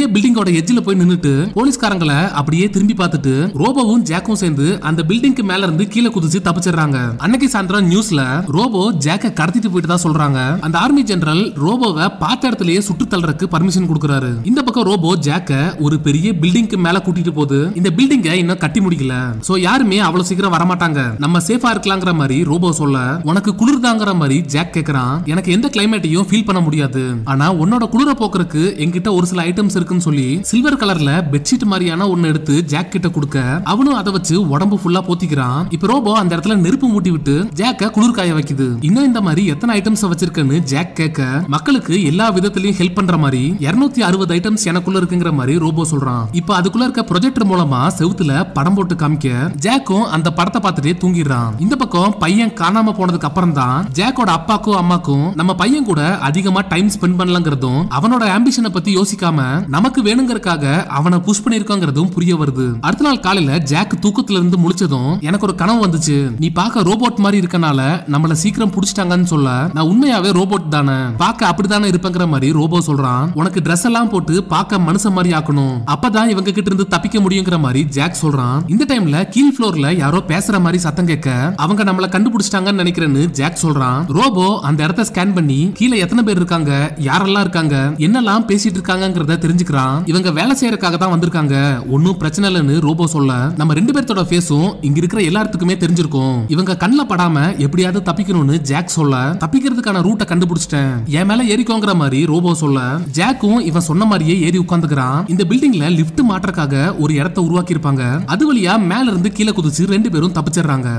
பில்டிங்கோட எட்ஜ்ல போய் நின்னுட்டு போலீஸ்காரங்கள அப்படியே திரும்பி பார்த்துட்டு ரோபோவும் ஜாக்கும் சேர்ந்து அந்த பில்டிங்க்கு மேல இருந்து கீழே குதிச்சு தப்பிச்சிடுறாங்க அன்னைக்கு சாயந்தரம் நியூஸ்ல ரோபோ ஜாக்க கடத்திட்டு போயிட்டு தான் சொல்றாங்க அந்த ஆர்மி ஜெனரல் ரோபோவை பார்த்த இடத்துலயே சுட்டு தள்ளுறதுக்கு பர்மிஷன் கொடுக்குறாரு இந்த பக்கம் ரோபோ ஜாக்க ஒரு பெரிய பில்டிங்க்கு மேல கூட்டிட்டு போகுது இந்த பில்டிங்க இன்னும் கட்டி முடிக்கல சோ யாருமே அவ்வளவு சீக்கிரம் வரமாட்டாங்க நம்ம சேஃபா இருக்கலாங்கிற மாதிரி ரோபோ சொல்ல உனக்கு குளிர்தாங்கிற மாதிரி ஜாக் கேக்குறான் எனக்கு எந்த கிளைமேட்டையும் ஃபீல் பண்ண முடியாது ஆனா உன்னோட குளிர போக்குறதுக்கு என்கிட்ட ஒரு சில ஐட்டம்ஸ் இருக்குன்னு சொல்லி சில்வர் கலர்ல பெட்ஷீட் மாதிரியான ஒன்னு எடுத்து ஜாக் கிட்ட கொடுக்க அவனும் அதை வச்சு உடம்பு ஃபுல்லா போத்திக்கிறான் இப்ப ரோபோ அந்த இடத்துல நெருப்பு மூட்டி விட்டு ஜாக்க குளிர் காய வைக்குது இன்னும் இந்த மாதிரி எத்தனை ஐட்டம்ஸ் வச்சிருக்கேன்னு ஜாக் கேட்க மக்களுக்கு எல்லா விதத்திலயும் ஹெல்ப் பண்ற மாதிரி 260 அறுபது ஐட்டம்ஸ் எனக்குள்ள இருக்குங்கிற மாதிரி ரோபோ சொல்றான் இப்ப அதுக்குள்ள இருக்க ப்ரொஜெக்டர் மூலமா செவுத்துல படம் போட்டு காமிக்க ஜாக்கும் அந்த படத்தை பார்த்துட்டே தூங்கிடுறான் இந்த பக்கம் பையன் காணாம போனதுக்கு அப்புறம் தான் ஜாக்கோட அப்பாக்கும் அம்மாக்கும் நம்ம பையன் கூட அதிகமா டைம் ஸ்பெண்ட் பண்ணலங்கிறதும் அவனோட ஆம்பிஷனை பத்தி யோசிக்காம நமக்கு வேணுங்கிறதுக்காக அவனை புஷ் பண்ணிருக்கோங்கிறதும் புரிய வருது அடுத்த நாள் காலையில ஜாக் தூக்கத்துல இருந்து முழிச்சதும் எனக்கு ஒரு கனவு வந்துச்சு நீ பார்க்க ரோபோட் மாதிரி இருக்கனால நம்மள சீக்கிரம் புடிச்சிட்டாங்கன்னு சொல்ல நான் உண்மையாவே ரோபோட் தானே பார்க்க அப்படித்தானே இருப்பேங்கிற மாதிரி ரோபோ சொல்றான் உனக்கு Dress எல்லாம் போட்டு பார்க்க மனுஷன் மாதிரி ஆக்கணும் அப்பதான் இவங்க கிட்ட இருந்து தப்பிக்க முடியுங்கிற மாதிரி ஜாக் சொல்றான் இந்த டைம்ல கீழ் ஃப்ளோர்ல யாரோ பேசுற மாதிரி சத்தம் கேட்க அவங்க நம்மள கண்டுபிடிச்சிட்டாங்கன்னு நினைக்கிறேன்னு ஜாக் சொல்றான் ரோபோ அந்த இடத்த ஸ்கேன் பண்ணி கீழே எத்தனை பேர் இருக்காங்க யாரெல்லாம் இருக்காங்க என்னெல்லாம் பேசிட்டு இருக்காங்கங்கிறத தெரிஞ்சுக்கிறான் இவங்க வேலை செய்யறதுக்காக தான் வந்திருக்காங்க ஒன்னும் பிரச்சனை இல்லைன்னு ரோபோ சொல்ல நம்ம ரெண்டு பேர்த்தோட ஃபேஸும் இங்க இருக்கிற எல்லாத்துக்குமே தெரிஞ்சிருக்கும் இவங்க கண்ணுல படாம எப்படியாவது தப்பிக்கணும்னு ஜாக் சொல்ல தப்பிக்கிறதுக்கான ரூட்டை கண்டுபிடிச்சிட்டேன் என் மேல ஏறிக்கோங்கிற மாதிரி ரோபோ சொல்ல ஜாக்கும் இவன் சொன்ன மாதிரியே ஏறி உட்காந்துக்கிறான் இந்த பில்டிங்ல லிஃப்ட் மாற்றக்காக ஒரு இடத்த உருவாக்கி இருப்பாங்க அது வழியா மேல இருந்து கீழே குதிச்சு ரெண்டு பேரும் தப்பிச்சிடுறாங்க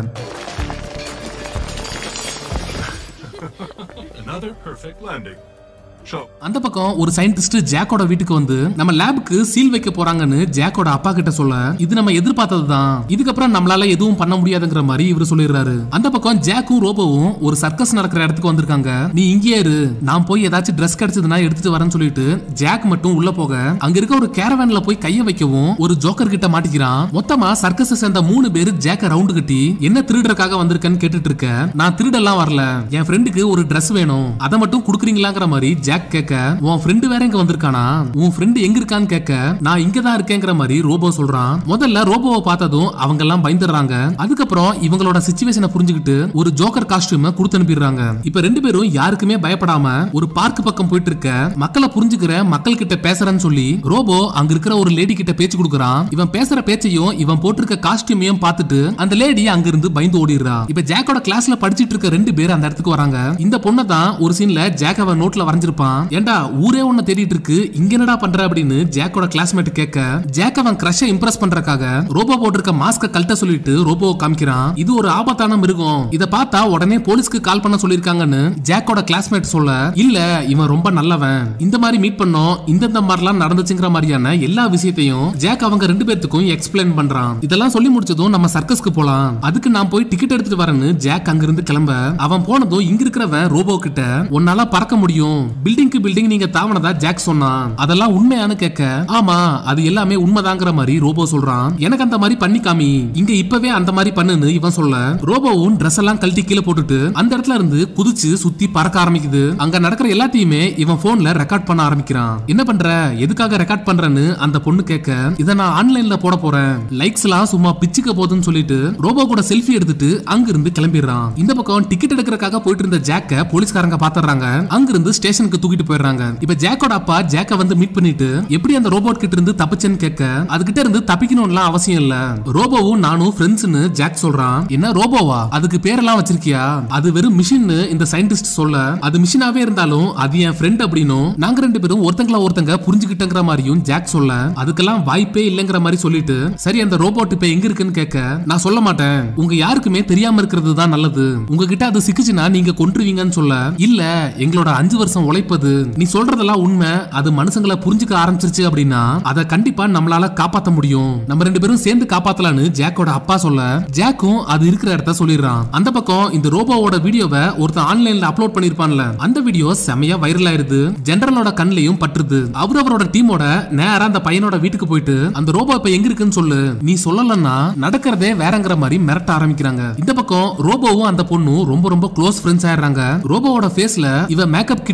Another perfect landing. So, அந்த பக்கம் ஒரு சயின்டிஸ்ட் ஜாக்கோட வீட்டுக்கு வந்து நம்ம லேபுக்கு சீல் வைக்க போறாங்கன்னு ஜாக்கோட அப்பா கிட்ட சொல்ல இது நம்ம எதிர்பார்த்தது தான் இதுக்கப்புறம் நம்மளால எதுவும் பண்ண முடியாதுங்கிற மாதிரி இவர் சொல்லிடுறாரு அந்த பக்கம் ஜாக்கும் ரோபோவும் ஒரு சர்க்கஸ் நடக்கிற இடத்துக்கு வந்திருக்காங்க நீ இங்கே இரு நான் போய் ஏதாச்சும் ட்ரெஸ் கிடைச்சதுன்னா எடுத்துட்டு வரேன்னு சொல்லிட்டு ஜாக் மட்டும் உள்ள போக அங்க இருக்க ஒரு கேரவேன்ல போய் கைய வைக்கவும் ஒரு ஜோக்கர் கிட்ட மாட்டிக்கிறான் மொத்தமா சர்க்கஸ் சேர்ந்த மூணு பேரு ஜாக்க ரவுண்டு கட்டி என்ன திருடுறதுக்காக வந்திருக்கேன்னு கேட்டுட்டு இருக்க நான் திருடெல்லாம் வரல என் ஃப்ரெண்டுக்கு ஒரு Dress வேணும் அதை மட்டும் குடுக்குறீங்களாங்கிற மாதிரி ஜாக் கேட்க உன் ஃப்ரெண்டு வேற இங்க வந்திருக்கானா உன் ஃப்ரெண்டு எங்க இருக்கான்னு கேட்க நான் இங்க தான் இருக்கேங்கிற மாதிரி ரோபோ சொல்றான் முதல்ல ரோபோவை பார்த்ததும் அவங்க எல்லாம் பயந்துடுறாங்க அதுக்கப்புறம் இவங்களோட சுச்சுவேஷனை புரிஞ்சுக்கிட்டு ஒரு ஜோக்கர் காஸ்டியூம கொடுத்து அனுப்பிடுறாங்க இப்ப ரெண்டு பேரும் யாருக்குமே பயப்படாம ஒரு பார்க் பக்கம் போயிட்டு இருக்க மக்களை புரிஞ்சுக்கிற மக்கள் கிட்ட பேசுறேன்னு சொல்லி ரோபோ அங்க இருக்கிற ஒரு லேடி கிட்ட பேச்சு கொடுக்குறான் இவன் பேசுற பேச்சையும் இவன் போட்டிருக்க காஸ்டியூமையும் பார்த்துட்டு அந்த லேடி அங்கிருந்து பயந்து ஓடிடுறா இப்ப ஜாக்கோட கிளாஸ்ல படிச்சிட்டு இருக்க ரெண்டு பேர் அந்த இடத்துக்கு வராங்க இந்த பொண்ணை தான் ஒரு சீன்ல ஜாக் அவன் நோட்ல வரைஞ்சிருப்பான் ஏண்டா ஊரே உன்னை தேடிட்டு இருக்கு இங்க என்னடா பண்ற அப்படின்னு ஜாக்கோட கிளாஸ்மேட் கேட்க ஜாக் அவன் கிரஷ இம்ப்ரெஸ் பண்றதுக்காக ரோபோ போட்டிருக்க மாஸ்க கழட்ட சொல்லிட்டு ரோபோ காமிக்கிறான் இது ஒரு ஆபத்தான மிருகம் இத பார்த்தா உடனே போலீஸ்க்கு கால் பண்ண சொல்லிருக்காங்கன்னு ஜாக்கோட கிளாஸ்மேட் சொல்ல இல்ல இவன் ரொம்ப நல்லவன் இந்த மாதிரி மீட் பண்ணோம் இந்தந்த மாதிரிலாம் நடந்துச்சுங்கிற மாதிரியான எல்லா விஷயத்தையும் ஜாக் அவங்க ரெண்டு பேர்த்துக்கும் எக்ஸ்பிளைன் பண்றான் இதெல்லாம் சொல்லி முடிச்சதும் நம்ம சர்க்கஸ்க்கு போலாம் அதுக்கு நான் போய் டிக்கெட் எடுத்துட்டு வரேன்னு ஜாக் அங்கிருந்து கிளம்ப அவன் போனதும் இங்க இருக்கிறவன் ரோபோ கிட்ட உன்னால பறக்க முடியும் பில்டிங்க்கு பில்டிங் நீங்க தாவனதா ஜாக் சொன்னான் அதெல்லாம் உண்மையானு கேட்க ஆமா அது எல்லாமே உண்மைதாங்கிற மாதிரி ரோபோ சொல்றான் எனக்கு அந்த மாதிரி பண்ணி காமி இங்க இப்பவே அந்த மாதிரி பண்ணுன்னு இவன் சொல்ல ரோபோவும் ட்ரெஸ் எல்லாம் கழட்டி கீழே போட்டுட்டு அந்த இடத்துல இருந்து குதிச்சு சுத்தி பறக்க ஆரம்பிக்குது அங்க நடக்கிற எல்லாத்தையுமே இவன் போன்ல ரெக்கார்ட் பண்ண ஆரம்பிக்கிறான் என்ன பண்ற எதுக்காக ரெக்கார்ட் பண்றேன்னு அந்த பொண்ணு கேட்க இத நான் ஆன்லைன்ல போட போறேன் லைக்ஸ் எல்லாம் சும்மா பிச்சுக்க போகுதுன்னு சொல்லிட்டு ரோபோ கூட செல்ஃபி எடுத்துட்டு அங்கிருந்து கிளம்பிடுறான் இந்த பக்கம் டிக்கெட் எடுக்கிறதுக்காக போயிட்டு இருந்த ஜாக்க போலீஸ்காரங்க பாத்துறாங்க அங்கிருந்து ஸ்டேஷனுக்கு தூக்கிட்டு போயிடுறாங்க இப்ப ஜாக்கோட அப்பா ஜாக்க வந்து மீட் பண்ணிட்டு எப்படி அந்த ரோபோட் கிட்ட இருந்து தப்பிச்சேன்னு கேட்க அதுகிட்ட இருந்து தப்பிக்கணும்லாம் அவசியம் இல்ல ரோபோவும் நானும் ஃப்ரெண்ட்ஸ்னு ஜாக் சொல்றான் என்ன ரோபோவா அதுக்கு பேரெல்லாம் வச்சிருக்கியா அது வெறும் மிஷின் இந்த சயின்டிஸ்ட் சொல்ல அது மிஷினாவே இருந்தாலும் அது என் ஃப்ரெண்ட் அப்படின்னும் நாங்க ரெண்டு பேரும் ஒருத்தங்கள ஒருத்தங்க புரிஞ்சுக்கிட்டங்கிற மாதிரியும் ஜாக் சொல்ல அதுக்கெல்லாம் வாய்ப்பே இல்லைங்கிற மாதிரி சொல்லிட்டு சரி அந்த ரோபோட் இப்ப எங்க இருக்குன்னு கேட்க நான் சொல்ல மாட்டேன் உங்க யாருக்குமே தெரியாம இருக்கிறது தான் நல்லது உங்ககிட்ட அது சிக்கிச்சுன்னா நீங்க கொன்றுவீங்கன்னு சொல்ல இல்ல எங்களோட அஞ்சு வருஷம் உழைப்பது நீ சொல்றதெல்லாம் உண்மை அது மனுஷங்களை புரிஞ்சுக்க ஆரம்பிச்சிருச்சு அப்படின்னா அதை கண்டிப்பா நம்மளால காப்பாத்த முடியும் நம்ம ரெண்டு பேரும் சேர்ந்து காப்பாத்தலான்னு ஜாக்கோட அப்பா சொல்ல ஜாக்கும் அது இருக்கிற இடத்த சொல்லிடுறான் அந்த பக்கம் இந்த ரோபோவோட வீடியோவை ஒருத்தன் ஆன்லைன்ல அப்லோட் பண்ணிருப்பான்ல அந்த வீடியோ செமையா வைரல் ஆயிருது ஜெனரலோட கண்ணிலையும் பட்டுருது அவர் அவரோட டீமோட நேரா அந்த பையனோட வீட்டுக்கு போயிட்டு அந்த ரோபோ இப்ப எங்க இருக்குன்னு சொல்லு நீ சொல்லலன்னா நடக்கிறதே வேறங்கிற மாதிரி மிரட்ட ஆரம்பிக்கிறாங்க இந்த பக்கம் ரோபோவும் அந்த பொண்ணும் ரொம்ப ரொம்ப க்ளோஸ் ஃப்ரெண்ட்ஸ் ஆயிடுறாங்க ரோபோவோட ஃபேஸ்ல இவ மேக்கப் கிட்ட வச்சு வர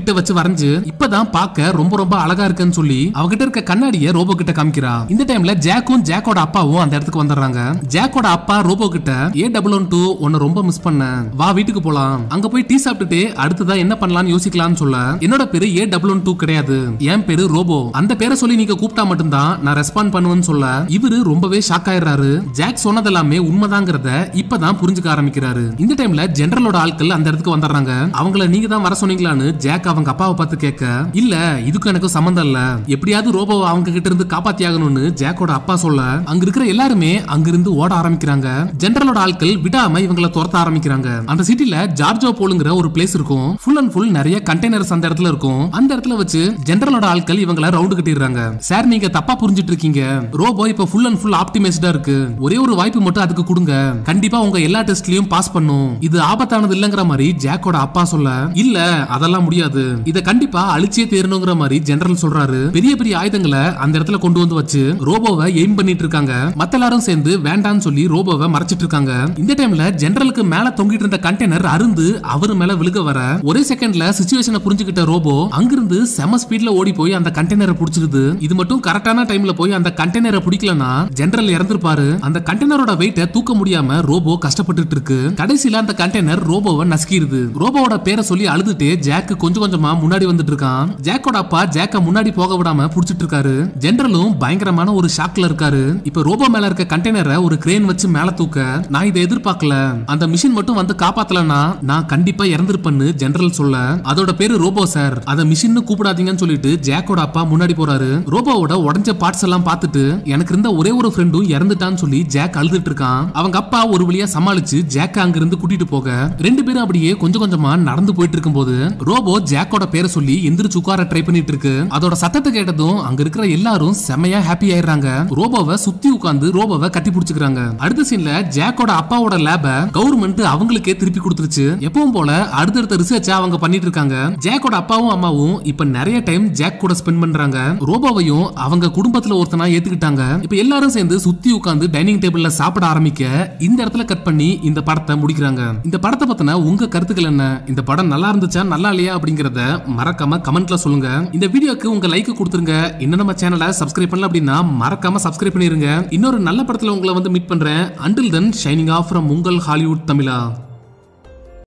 வரைஞ்சு இப்பதான் பார்க்க ரொம்ப ரொம்ப அழகா இருக்குன்னு சொல்லி அவகிட்ட இருக்க கண்ணாடிய ரோபோ கிட்ட காமிக்கிறா இந்த டைம்ல ஜாக்கும் ஜாக்கோட அப்பாவும் அந்த இடத்துக்கு வந்துடுறாங்க ஜாக்கோட அப்பா ரோபோ கிட்ட ஏ டபுள் ஒன் டூ உன்னை ரொம்ப மிஸ் பண்ணேன் வா வீட்டுக்கு போலாம் அங்க போய் டீ சாப்பிட்டுட்டு அடுத்ததா என்ன பண்ணலாம்னு யோசிக்கலாம்னு சொல்ல என்னோட பேரு ஏ டபுள் ஒன் டூ கிடையாது என் பேரு ரோபோ அந்த பேரை சொல்லி நீங்க கூப்பிட்டா மட்டும்தான் நான் ரெஸ்பாண்ட் பண்ணுவேன்னு சொல்ல இவரு ரொம்பவே ஷாக் ஆயிடுறாரு ஜாக் சொன்னதெல்லாமே உண்மைதாங்கிறத இப்பதான் புரிஞ்சுக்க ஆரம்பிக்கிறாரு இந்த டைம்ல ஜெனரலோட ஆட்கள் அந்த இடத்துக்கு வந்துடுறாங்க அவங்கள நீங்க தான் வர சொன்னீங்களான்னு ஜாக் அவங்க அப்பாவை பார்த்து கேட்க இல்ல இதுக்கும் எனக்கு சம்மந்தம் இல்ல எப்படியாவது ரோபோவை அவங்க கிட்ட இருந்து காப்பாத்தி ஆகணும்னு ஜாக்கோட அப்பா சொல்ல அங்க இருக்கிற எல்லாருமே அங்கிருந்து ஓட ஆரம்பிக்கிறாங்க ஜெனரலோட ஆட்கள் விடாம இவங்கள துரத்த ஆரம்பிக்கிறாங்க அந்த சிட்டில ஜார்ஜோ போலுங்கிற ஒரு பிளேஸ் இருக்கும் ஃபுல் அண்ட் ஃபுல் நிறைய கண்டெய்னர்ஸ் அந்த இடத்துல இருக்கும் அந்த இடத்துல வச்சு ஜெனரலோட ஆட்கள் இவங்கள ரவுண்டு கட்டிடுறாங்க சார் நீங்க தப்பா புரிஞ்சிட்டு இருக்கீங்க ரோபோ இப்ப ஃபுல் அண்ட் ஃபுல் ஆப்டிமைஸ்டா இருக்கு ஒரே ஒரு வாய்ப்பு மட்டும் அதுக்கு கொடுங்க கண்டிப்பா உங்க எல்லா டெஸ்ட்லயும் பாஸ் பண்ணும் இது ஆபத்தானது இல்லங்கிற மாதிரி ஜாக்கோட அப்பா சொல்ல இல்ல அதெல்லாம் முடியாது இத கண்டிப்பா அழிச்சே தேரணுங்கிற மாதிரி ஜெனரல் சொல்றாரு பெரிய பெரிய ஆயுதங்களை அந்த இடத்துல கொண்டு வந்து வச்சு ரோபோவை எய்ம் பண்ணிட்டு இருக்காங்க மத்த எல்லாரும் சேர்ந்து வேண்டாம்னு சொல்லி ரோபோவை மறைச்சிட்டு இருக்காங்க இந்த டைம்ல ஜெனரலுக்கு மேல தொங்கிட்டு இருந்த கண்டெய்னர் அருந்து அவரு மேல விழுக வர ஒரே செகண்ட்ல சுச்சுவேஷனை புரிஞ்சுக்கிட்ட ரோபோ அங்கிருந்து செம ஸ்பீட்ல ஓடி போய் அந்த கண்டெய்னரை புடிச்சிருது இது மட்டும் கரெக்டான டைம்ல போய் அந்த கண்டெய்னரை பிடிக்கலனா ஜெனரல் இறந்திருப்பாரு அந்த கண்டெய்னரோட வெயிட்ட தூக்க முடியாம ரோபோ கஷ்டப்பட்டுட்டு இருக்கு கடைசியில அந்த கண்டெய்னர் ரோபோவை நசுக்கிடுது ரோபோவோட பேரை சொல்லி அழுதுட்டு ஜாக் கொஞ்சம் கொஞ்சமா முன்னாடி வந்துட்டு இருக்கான் ஜாக்கோட அப்பா ஜாக்க முன்னாடி போக விடாம புடிச்சிட்டு இருக்காரு ஜெனரலும் பயங்கரமான ஒரு ஷாக்ல இருக்காரு இப்ப ரோபோ மேல இருக்க கண்டெய்னரை ஒரு கிரேன் வச்சு மேல தூக்க நான் இதை எதிர்பார்க்கல அந்த மிஷின் மட்டும் வந்து காப்பாத்தலனா நான் கண்டிப்பா இறந்திருப்பேன்னு ஜெனரல் சொல்ல அதோட பேரு ரோபோ சார் அத மிஷின் கூப்பிடாதீங்கன்னு சொல்லிட்டு ஜாக்கோட அப்பா முன்னாடி போறாரு ரோபோவோட உடஞ்ச பார்ட்ஸ் எல்லாம் பார்த்துட்டு எனக்கு இருந்த ஒரே ஒரு ஃப்ரெண்டும் இறந்துட்டான்னு சொல்லி ஜாக் அழுதுட்டு இருக்கான் அவங்க அப்பா ஒரு வழியா சமாளிச்சு ஜாக்க அங்கிருந்து கூட்டிட்டு போக ரெண்டு பேரும் அப்படியே கொஞ்சம் கொஞ்சமா நடந்து போயிட்டு இருக்கும்போது ரோபோ ஜாக்கோட பேரை சொல்லி எந்திரிச்சு உட்கார ட்ரை பண்ணிட்டு இருக்கு அதோட சத்தத்தை கேட்டதும் அங்க இருக்கிற எல்லாரும் செமையா ஹாப்பி ஆயிடுறாங்க ரோபோவை சுத்தி உட்கார்ந்து ரோபோவை கட்டி பிடிச்சுக்கிறாங்க அடுத்த சீன்ல ஜாக்கோட அப்பாவோட லேப கவர்மெண்ட் அவங்களுக்கே திருப்பி கொடுத்துருச்சு எப்பவும் போல அடுத்தடுத்த ரிசர்ச் அவங்க பண்ணிட்டு இருக்காங்க ஜாக்கோட அப்பாவும் அம்மாவும் இப்ப நிறைய டைம் ஜாக் கூட ஸ்பெண்ட் பண்றாங்க ரோபோவையும் அவங்க குடும்பத்துல ஒருத்தனா ஏத்துக்கிட்டாங்க இப்ப எல்லாரும் சேர்ந்து சுத்தி உட்கார்ந்து டைனிங் டேபிள்ல சாப்பிட ஆரம்பிக்க இந்த இடத்துல கட் பண்ணி இந்த படத்தை முடிக்கிறாங்க இந்த படத்தை பத்தின உங்க கருத்துக்கள் என்ன இந்த படம் நல்லா இருந்துச்சா நல்லா இல்லையா அப்படிங்கறத மறக்காம கமெண்ட்ல சொல்லுங்க இந்த வீடியோக்கு உங்க லைக் கொடுத்துருங்க இன்னும் நம்ம சேனலை சப்ஸ்கிரைப் பண்ணல அப்படின்னா மறக்காம சப்ஸ்கிரைப் பண்ணிருங்க இன்னொரு நல்ல படத்துல உங்களை வந்து மீட் பண்றேன் until then signing off from உங்கள் ஹாலிவுட் தமிழா